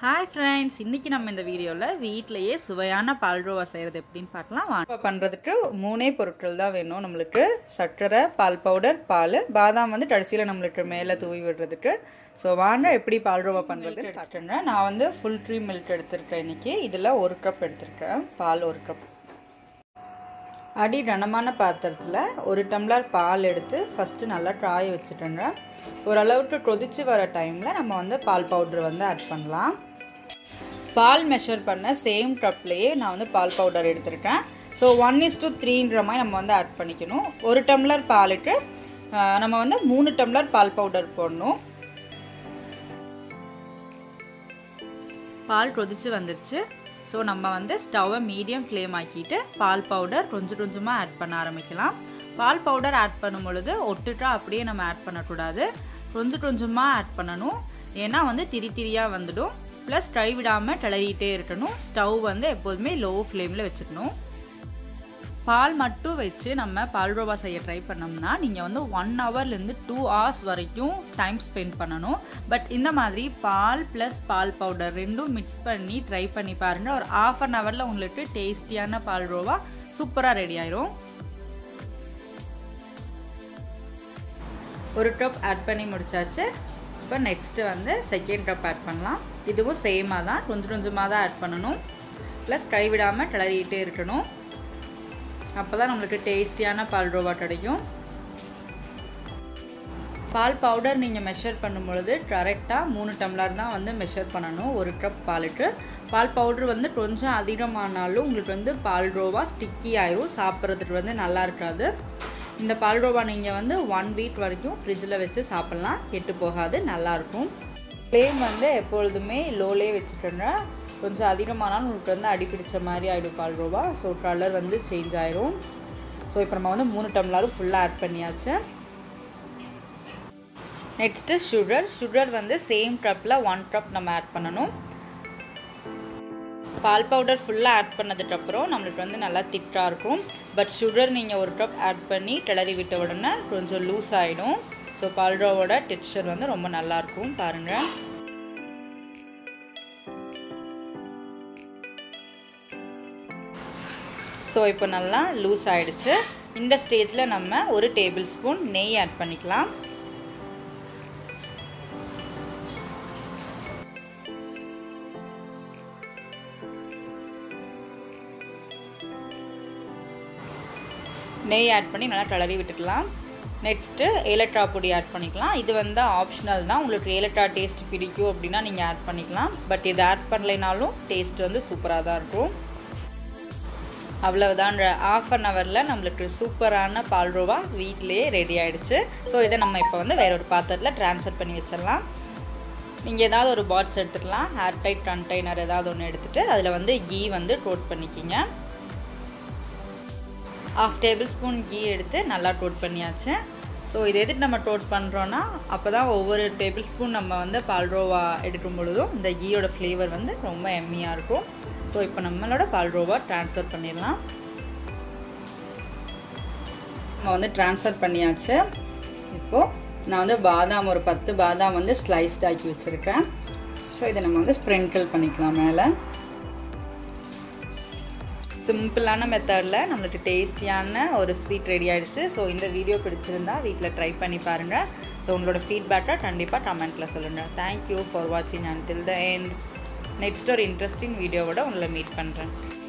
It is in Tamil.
ஹாய் ஃப்ரெண்ட்ஸ் இன்றைக்கி நம்ம இந்த வீடியோவில் வீட்டிலையே சுவையான பால்ரோவா செய்கிறது எப்படின்னு பார்க்கலாம் வாங்க பண்ணுறதுக்கு மூணே பொருட்கள் தான் வேணும் நம்மளுக்கு சர்க்கரை பால் பவுடர் பால் பாதாம் வந்து கடைசியில் நம்மளுக்கு மேலே தூவி விடுறதுக்கு ஸோ வாங்க எப்படி பால்ரோவா பண்ணுறது காட்டுங்க நான் வந்து ஃபுல் க்ரீம் மில்க் எடுத்திருக்கேன் இன்றைக்கி இதில் ஒரு கப் எடுத்திருக்கேன் பால் ஒரு கப் அடி கனமான பாத்திரத்தில் ஒரு டம்ளர் பால் எடுத்து ஃபஸ்ட்டு நல்லா காய வச்சுட்டோங்க ஓரளவுக்கு கொதிச்சு வர டைமில் நம்ம வந்து பால் பவுட்ரு வந்து ஆட் பண்ணலாம் பால் மெஷர் பண்ண சேம் கப்லேயே நான் வந்து பால் பவுடர் எடுத்திருக்கேன் ஸோ ஒன் இஸ் டூ த்ரீன்ற மாதிரி நம்ம வந்து ஆட் பண்ணிக்கணும் ஒரு டம்ளர் பாலுக்கு நம்ம வந்து மூணு டம்ளர் பால் பவுடர் போடணும் பால் கொதிச்சு வந்துருச்சு ஸோ நம்ம வந்து ஸ்டவ்வை மீடியம் ஃப்ளேம் ஆக்கிட்டு பால் பவுடர் கொஞ்சம் கொஞ்சமாக ஆட் பண்ண ஆரம்பிக்கலாம் பால் பவுடர் ஆட் பண்ணும் பொழுது ஒட்டுட்டா அப்படியே நம்ம ஆட் பண்ணக்கூடாது கொஞ்சம் கொஞ்சமாக ஆட் பண்ணணும் ஏன்னா வந்து திரி திரியாக வந்துடும் ப்ளஸ் கை விடாமல் கிளறிட்டே இருக்கணும் ஸ்டவ் வந்து எப்போதுமே லோ ஃப்ளேமில் வச்சுக்கணும் பால் மட்டும் வச்சு நம்ம பால்ரோவா செய்ய ட்ரை பண்ணோம்னா நீங்கள் வந்து ஒன் ஹவர்லேருந்து டூ ஹவர்ஸ் வரைக்கும் டைம் ஸ்பெண்ட் பண்ணணும் பட் இந்த மாதிரி பால் ப்ளஸ் பால் பவுடர் ரெண்டும் மிக்ஸ் பண்ணி ட்ரை பண்ணி பாருங்கள் ஒரு ஆஃப் அன் ஹவரில் உங்களுக்கு டேஸ்டியான பால்ரோவா சூப்பராக ரெடி ஆயிரும் ஒரு கப் ஆட் பண்ணி முடிச்சாச்சு இப்போ நெக்ஸ்ட்டு வந்து செகண்ட் கப் ஆட் பண்ணலாம் இதுவும் சேமாக தான் கொஞ்சம் கொஞ்சமாக தான் ஆட் பண்ணணும் ப்ளஸ் கைவிடாமல் கிளறிட்டே இருக்கணும் அப்போ தான் நம்மளுக்கு டேஸ்டியான பால் ரோவா கிடைக்கும் பால் பவுடர் நீங்கள் மெஷர் பண்ணும் பொழுது கரெக்டாக மூணு டம்ளர் தான் வந்து மெஷர் பண்ணணும் ஒரு கப் பாலுக்கு பால் பவுட்ரு வந்து கொஞ்சம் அதிகமானாலும் உங்களுக்கு வந்து பால் ரோவா ஸ்டிக்கி ஆயிரும் சாப்பிட்றதுக்கு வந்து நல்லா இருக்காது இந்த பால் ரோவா நீங்கள் வந்து ஒன் வீக் வரைக்கும் ஃப்ரிட்ஜில் வச்சு சாப்பிட்லாம் கெட்டு போகாது நல்லாயிருக்கும் ஃப்ளேம் வந்து எப்பொழுதுமே லோலே வச்சுட்டோங்க கொஞ்சம் அதிகமானாலும் உங்களுக்கு வந்து அடி பிடிச்ச மாதிரி ஆகிடும் பால் ரோவா ஸோ கலர் வந்து சேஞ்ச் ஆயிரும் ஸோ இப்போ நம்ம வந்து மூணு டம்ளரும் ஃபுல்லாக ஆட் பண்ணியாச்சு நெக்ஸ்ட்டு சுகர் சுகர் வந்து சேம் கப்பில் ஒன் கப் நம்ம ஆட் பண்ணணும் பால் பவுடர் ஃபுல்லாக ஆட் பண்ணதுக்கப்புறம் நம்மளுக்கு வந்து நல்லா திக்காக இருக்கும் பட் சுகர் நீங்கள் ஒரு கப் ஆட் பண்ணி கிளறி விட்ட உடனே கொஞ்சம் லூஸ் ஆகிடும் ஸோ பால்ரோவோட டெக்ஸ்சர் வந்து ரொம்ப நல்லாயிருக்கும் பாருங்கள் ஸோ இப்போ நல்லா லூஸ் ஆகிடுச்சு இந்த ஸ்டேஜில் நம்ம ஒரு டேபிள் ஸ்பூன் நெய் ஆட் பண்ணிக்கலாம் நெய் ஆட் பண்ணி நல்லா கிளறி விட்டுக்கலாம் நெக்ஸ்ட்டு ஏலக்காய் பொடி ஆட் பண்ணிக்கலாம் இது வந்து ஆப்ஷனல் தான் உங்களுக்கு ஏலக்காய் டேஸ்ட் பிடிக்கும் அப்படின்னா நீங்கள் ஆட் பண்ணிக்கலாம் பட் இது ஆட் பண்ணலைனாலும் டேஸ்ட் வந்து சூப்பராக தான் இருக்கும் அவ்வளவுதான் ஆஃப் அன் ஹவரில் நம்மளுக்கு சூப்பரான பால்ரோவா வீட்டிலேயே ரெடி ஆகிடுச்சு ஸோ இதை நம்ம இப்போ வந்து வேற ஒரு பாத்திரத்தில் ட்ரான்ஸ்ஃபர் பண்ணி வச்சிடலாம் நீங்கள் ஏதாவது ஒரு பாட்ஸ் எடுத்துக்கலாம் ஏர் டைட் கண்டெய்னர் ஏதாவது ஒன்று எடுத்துகிட்டு அதில் வந்து கீ வந்து கோட் பண்ணிக்கிங்க ஆஃப் டேபிள் ஸ்பூன் கீ எடுத்து நல்லா டோட் பண்ணியாச்சு ஸோ இது எதுக்கு நம்ம டோட் பண்ணுறோன்னா அப்போ தான் ஒவ்வொரு டேபிள் ஸ்பூன் நம்ம வந்து பால்ரோவா எடுக்கும் பொழுதும் இந்த கீயோட ஃப்ளேவர் வந்து ரொம்ப எம்மியாக இருக்கும் ஸோ இப்போ நம்மளோட பால்ரோவா ட்ரான்ஸ்ஃபர் பண்ணிடலாம் நம்ம வந்து ட்ரான்ஸ்ஃபர் பண்ணியாச்சு இப்போது நான் வந்து பாதாம் ஒரு பத்து பாதாம் வந்து ஸ்லைஸ்ட் ஆக்கி வச்சுருக்கேன் ஸோ இதை நம்ம வந்து ஸ்ப்ரிங்கிள் பண்ணிக்கலாம் மேலே சிம்பிளான மெத்தடில் நம்மளுக்கு டேஸ்டியான ஒரு ஸ்வீட் ரெடி ஆகிடுச்சு ஸோ இந்த வீடியோ பிடிச்சிருந்தா வீட்டில் ட்ரை பண்ணி பாருங்கள் ஸோ உங்களோட ஃபீட்பேக்கை கண்டிப்பாக கமெண்ட்டில் சொல்லுங்கள் தேங்க்யூ ஃபார் வாட்சிங் அண்டில் த எண்ட் நெக்ஸ்ட் ஒரு இன்ட்ரெஸ்டிங் வீடியோவோட உங்களை மீட் பண்ணுறேன்